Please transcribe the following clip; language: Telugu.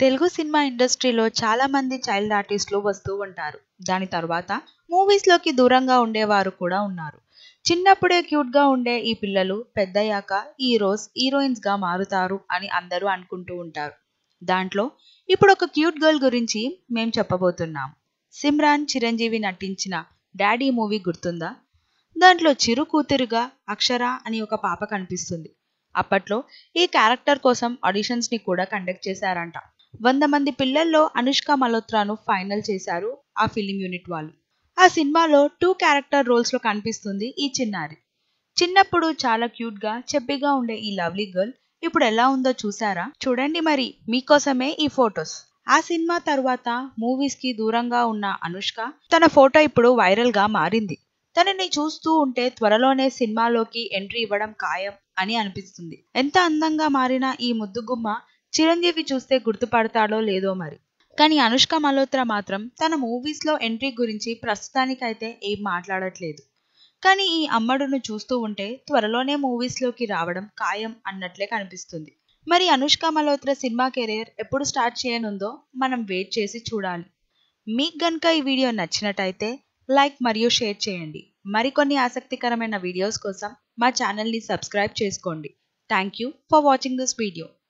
తెలుగు సినిమా ఇండస్ట్రీలో చాలా మంది చైల్డ్ ఆర్టిస్టులు వస్తూ ఉంటారు దాని తర్వాత మూవీస్లోకి దూరంగా ఉండేవారు కూడా ఉన్నారు చిన్నప్పుడే క్యూట్గా ఉండే ఈ పిల్లలు పెద్దయ్యాక హీరోస్ హీరోయిన్స్గా మారుతారు అని అందరూ అనుకుంటూ ఉంటారు దాంట్లో ఇప్పుడు ఒక క్యూట్ గర్ల్ గురించి మేం చెప్పబోతున్నాం సిమ్రాన్ చిరంజీవి నటించిన డాడీ మూవీ గుర్తుందా దాంట్లో చిరు కూతురుగా అక్షర అని ఒక పాప కనిపిస్తుంది అప్పట్లో ఈ క్యారెక్టర్ కోసం ఆడిషన్స్ని కూడా కండక్ట్ చేశారంట వంద మంది పిల్లల్లో అనుష్క మల్హోత్రాను ఫైనల్ చేశారు ఆ ఫిలిం యూనిట్ వాళ్ళు ఆ సినిమాలో టూ క్యారెక్టర్ రోల్స్లో కనిపిస్తుంది ఈ చిన్నారి చిన్నప్పుడు చాలా క్యూట్గా చెప్పిగా ఉండే ఈ లవ్లీ గర్ల్ ఇప్పుడు ఎలా ఉందో చూసారా చూడండి మరి మీకోసమే ఈ ఫొటోస్ ఆ సినిమా తర్వాత మూవీస్ కి దూరంగా ఉన్న అనుష్క తన ఫోటో ఇప్పుడు వైరల్ గా మారింది తనని చూస్తూ ఉంటే త్వరలోనే సినిమాలోకి ఎంట్రీ ఇవ్వడం ఖాయం అని అనిపిస్తుంది ఎంత అందంగా మారిన ఈ ముద్దుగుమ్మ చిరంజీవి చూస్తే గుర్తుపడతాడో లేదో మరి కానీ అనుష్క మల్హోత్రా మాత్రం తన మూవీస్లో ఎంట్రీ గురించి ప్రస్తుతానికైతే ఏం మాట్లాడట్లేదు కానీ ఈ అమ్మడును చూస్తూ ఉంటే త్వరలోనే మూవీస్లోకి రావడం ఖాయం అన్నట్లే కనిపిస్తుంది మరి అనుష్క మల్హోత్రా సినిమా కెరీర్ ఎప్పుడు స్టార్ట్ చేయనుందో మనం వెయిట్ చేసి చూడాలి మీకు గనుక ఈ వీడియో నచ్చినట్టయితే లైక్ మరియు షేర్ చేయండి మరికొన్ని ఆసక్తికరమైన వీడియోస్ కోసం మా ఛానల్ని సబ్స్క్రైబ్ చేసుకోండి thank you for watching this video